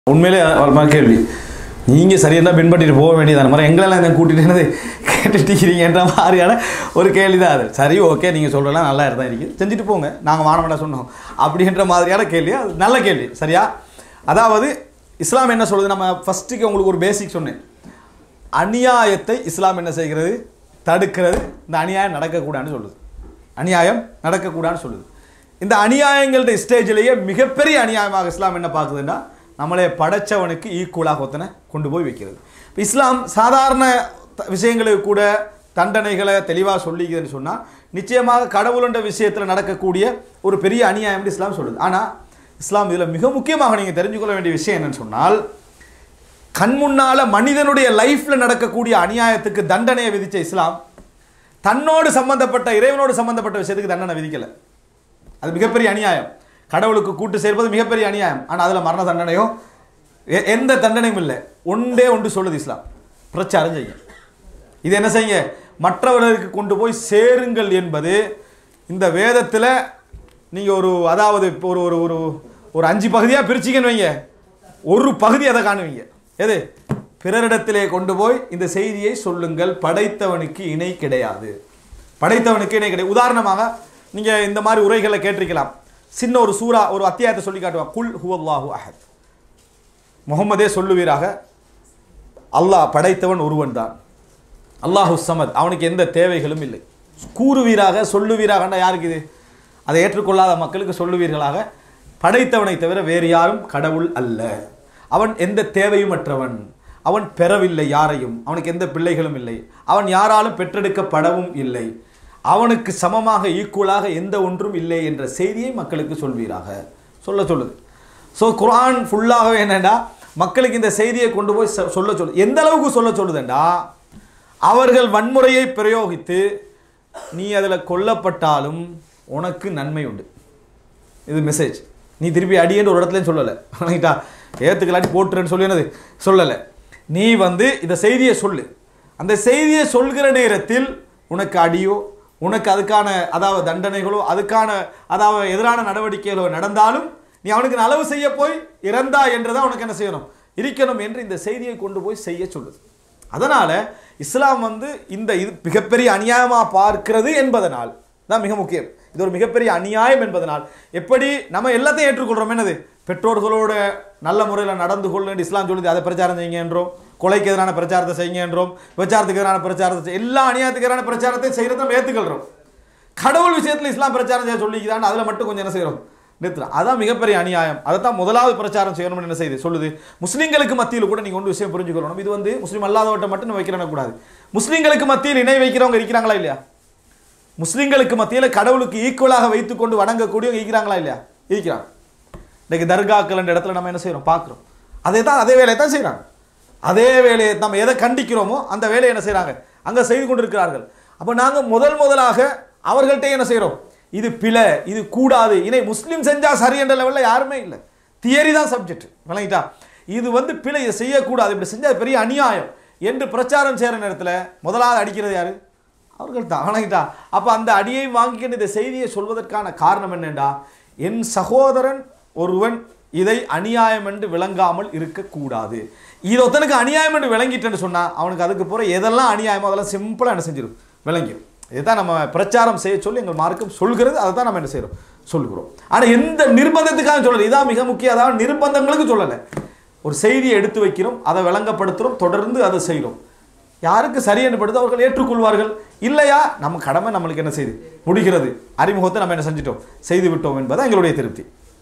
உண்மையிலே ஒரு கேள்வி நீங்கள் சரியாக பின்பற்றிட்டு போக வேண்டியதான மாதிரி எங்களெல்லாம் என்ன கூட்டிட்டு என்னது கேட்டுட்டீங்கன்ற மாதிரியான ஒரு கேள்வி தான் அது சரி ஓகே நீங்கள் சொல்கிறலாம் நல்லா இருந்தால் இருக்குது செஞ்சுட்டு போங்க நாங்கள் வானவடா சொன்னோம் அப்படின்ற மாதிரியான கேள்வி அது நல்ல கேள்வி சரியா அதாவது இஸ்லாம் என்ன சொல்லுது நம்ம ஃபஸ்ட்டுக்கு உங்களுக்கு ஒரு பேசிக் சொன்னேன் அநியாயத்தை இஸ்லாம் என்ன செய்கிறது தடுக்கிறது இந்த அநியாயம் நடக்கக்கூடாதுன்னு சொல்லுது அநியாயம் நடக்கக்கூடாதுன்னு சொல்லுது இந்த அநியாயங்கள்ட ஸ்டேஜிலேயே மிகப்பெரிய அநியாயமாக இஸ்லாம் என்ன பார்க்குதுன்னா நம்மளே படைச்சவனுக்கு ஈக்குவலாக ஒருத்தனை கொண்டு போய் வைக்கிறது இப்போ இஸ்லாம் சாதாரண த- விஷயங்களுக்கு கூட தண்டனைகளை தெளிவாக சொல்லிக்குதுன்னு சொன்னால் நிச்சயமாக கடவுளுன்ற விஷயத்தில் நடக்கக்கூடிய ஒரு பெரிய அநியாயம் இஸ்லாம் சொல்லுது ஆனால் இஸ்லாம் இதில் மிக முக்கியமாக நீங்கள் தெரிஞ்சுக்கொள்ள வேண்டிய விஷயம் என்னன்னு சொன்னால் கண் முன்னால மனிதனுடைய லைஃப்ல நடக்கக்கூடிய அநியாயத்துக்கு தண்டனையை விதிச்ச இஸ்லாம் தன்னோடு சம்பந்தப்பட்ட இறைவனோடு சம்பந்தப்பட்ட விஷயத்துக்கு தண்டனை விதிக்கல அது மிகப்பெரிய அநியாயம் கடவுளுக்கு கூட்டு சேர்ப்பது மிகப்பெரிய அநியாயம் ஆனால் அதில் மரண தண்டனையோ எ- எந்த தண்டனையும் இல்லை ஒன்றே ஒன்று சொல்லுது இஸ்லாம் பிரச்சாரம் செய்யுங்க இது என்ன செய்யுங்க மற்றவர்களுக்கு கொண்டு போய் சேருங்கள் என்பது இந்த வேதத்தில் நீங்கள் ஒரு அதாவது இப்போ ஒரு ஒரு ஒரு ஒரு அஞ்சு பகுதியாக பிரிச்சிங்கன்னு வைங்க ஒரு பகுதி அதை காணுவீங்க எது பிறரிடத்திலே கொண்டு போய் இந்த செய்தியை சொல்லுங்கள் படைத்தவனுக்கு இணை கிடையாது படைத்தவனுக்கு இணை கிடையாது உதாரணமாக நீங்கள் இந்த மாதிரி உரைகளை கேட்டிருக்கலாம் சின்ன ஒரு சூறா ஒரு அத்தியாயத்தை சொல்லி காட்டுவான் குல் ஹுவல்லாஹு அஹத் முகம்மதே சொல்லுவீராக அல்லாஹ் படைத்தவன் ஒருவன் தான் அல்லாஹு சமத் அவனுக்கு எந்த தேவைகளும் இல்லை கூறுவீராக சொல்லுவீராகன்னா யாருக்கு இது அதை ஏற்றுக்கொள்ளாத மக்களுக்கு சொல்லுவீர்களாக படைத்தவனை தவிர வேறு யாரும் கடவுள் அல்ல அவன் எந்த தேவையும் அற்றவன் அவன் பெறவில்லை யாரையும் அவனுக்கு எந்த பிள்ளைகளும் இல்லை அவன் யாராலும் பெற்றெடுக்கப்படவும் இல்லை அவனுக்கு சமமாக ஈக்குவலாக எந்த ஒன்றும் இல்லை என்ற செய்தியை மக்களுக்கு சொல்வீராக சொல்ல சொல்லுது ஸோ குர்ஆன் ஃபுல்லாகவே என்னடா மக்களுக்கு இந்த செய்தியை கொண்டு போய் சொ- சொல்ல சொல்லு எந்த அளவுக்கு சொல்ல சொல்லுதுண்டா அவர்கள் வன்முறையை பிரயோகித்து நீ அதில் கொல்லப்பட்டாலும் உனக்கு நன்மை உண்டு இது மெசேஜ் நீ திருப்பி அடியேன்னு ஒரு இடத்துலையும் சொல்லலை வணங்கிட்டா ஏற்றுக்கலாட்டி போட்டுறேன்னு சொல்லி என்னது சொல்லலை நீ வந்து இந்த செய்தியை சொல்லு அந்த செய்தியை சொல்கிற நேரத்தில் உனக்கு அடியோ உனக்கு அதுக்கான அதாவது தண்டனைகளோ அதுக்கான அதாவது எதிரான நடவடிக்கைகளோ நடந்தாலும் நீ அவனுக்கு நலவு செய்ய போய் இறந்தா என்றுதான் உனக்கு என்ன செய்யணும் இருக்கணும் என்று இந்த செய்தியை கொண்டு போய் செய்ய சொல்லுது அதனால இஸ்லாம் வந்து இந்த இது மிகப்பெரிய அநியாயமாக பார்க்கிறது என்பதனால் தான் மிக முக்கியம் இது ஒரு மிகப்பெரிய அநியாயம் என்பதனால் எப்படி நம்ம எல்லாத்தையும் ஏற்றுக்கொள்றோம் என்னது பெற்றோர்களோட நல்ல முறையில் நடந்து கொள்ளுன்னு இஸ்லாம் சொல்லுது அதை பிரச்சாரம் செய்யுங்க என்றோம் கொலைக்கு எதிரான பிரச்சாரத்தை செய்யுங்க என்றோம் விபச்சாரத்துக்கு எதிரான பிரச்சாரத்தை செய்- எல்லா அநியாயத்துக்கு எதிரான பிரச்சாரத்தை செய்கிறத நம்ம ஏற்றுக்கொள்கிறோம் கடவுள் விஷயத்தில் இஸ்லாம் பிரச்சாரம் செய்ய சொல்லிக்கிறான்னு அதில் மட்டும் கொஞ்சம் என்ன செய்கிறோம் நிறுத்துறோம் அதான் மிகப்பெரிய அநியாயம் அதை தான் முதலாவது பிரச்சாரம் செய்யணும்னு என்ன செய்யுது சொல்லுது முஸ்லீம்களுக்கு மத்தியில் கூட நீங்கள் ஒன்று விஷயம் புரிஞ்சுக்கணும் இது வந்து முஸ்லீம் அல்லாதவட்ட மட்டும் நம்ம வைக்கிறேன் கூடாது முஸ்லீம்களுக்கு மத்தியில் இணை வைக்கிறவங்க இருக்கிறாங்களா இல்லையா முஸ்லீம்களுக்கு மத்தியில் கடவுளுக்கு ஈக்குவலாக வைத்துக்கொண்டு வணங்கக்கூடியவங்க இருக்கிறாங்களா இல்லையா இருக்கிறாங்க இன்னைக்கு தர்காக்கள் என்ற இடத்துல நம்ம என்ன செய்கிறோம் பார்க்குறோம் அதே தான் அதே வேலையை தான் செய்கிறாங்க அதே வேலையை நம்ம எதை கண்டிக்கிறோமோ அந்த வேலையை என்ன செய்கிறாங்க அங்கே செய்து கொண்டிருக்கிறார்கள் அப்போ நாங்கள் முதல் முதலாக அவர்கள்ட்ட என்ன செய்கிறோம் இது பிழை இது கூடாது இணை முஸ்லீம் செஞ்சா சரி என்ற லெவலில் யாருமே இல்லை தியரி தான் சப்ஜெக்ட் விளங்கிட்டா இது வந்து பிழை இதை செய்யக்கூடாது இப்படி செஞ்சால் பெரிய அநியாயம் என்று பிரச்சாரம் செய்கிற நேரத்தில் முதலாவது அடிக்கிறது யாரு அவர்கள் தான் வணங்கிட்டா அப்போ அந்த அடியை வாங்கிக்கிட்டு இந்த செய்தியை சொல்வதற்கான காரணம் என்னண்டா என் சகோதரன் ஒருவன் இதை அநியாயம் என்று விளங்காமல் இருக்கக்கூடாது இது ஒருத்தனுக்கு அநியாயம் என்று விளங்கிட்டேன்னு சொன்னா அவனுக்கு அதுக்கு போகிற எதெல்லாம் அநியாயமோ அதெல்லாம் சிம்பிளாக என்ன செஞ்சிடும் விளங்கிடும் இதுதான் நம்ம பிரச்சாரம் செய்ய சொல்லி எங்கள் மார்க்கம் சொல்கிறது அதை தான் நம்ம என்ன செய்கிறோம் சொல்கிறோம் ஆனால் எந்த நிர்பந்தத்துக்காக சொல்லலை இதான் மிக முக்கியம் அதாவது நிர்பந்தங்களுக்கு சொல்லலை ஒரு செய்தியை எடுத்து வைக்கிறோம் அதை விளங்கப்படுத்துகிறோம் தொடர்ந்து அதை செய்கிறோம் யாருக்கு சரி என்படுது அவர்கள் ஏற்றுக்கொள்வார்கள் இல்லையா நம்ம கடமை நம்மளுக்கு என்ன செய்து முடிகிறது அறிமுகத்தை நம்ம என்ன செஞ்சிட்டோம் செய்து விட்டோம் என்பது எங்களுடைய திருப்தி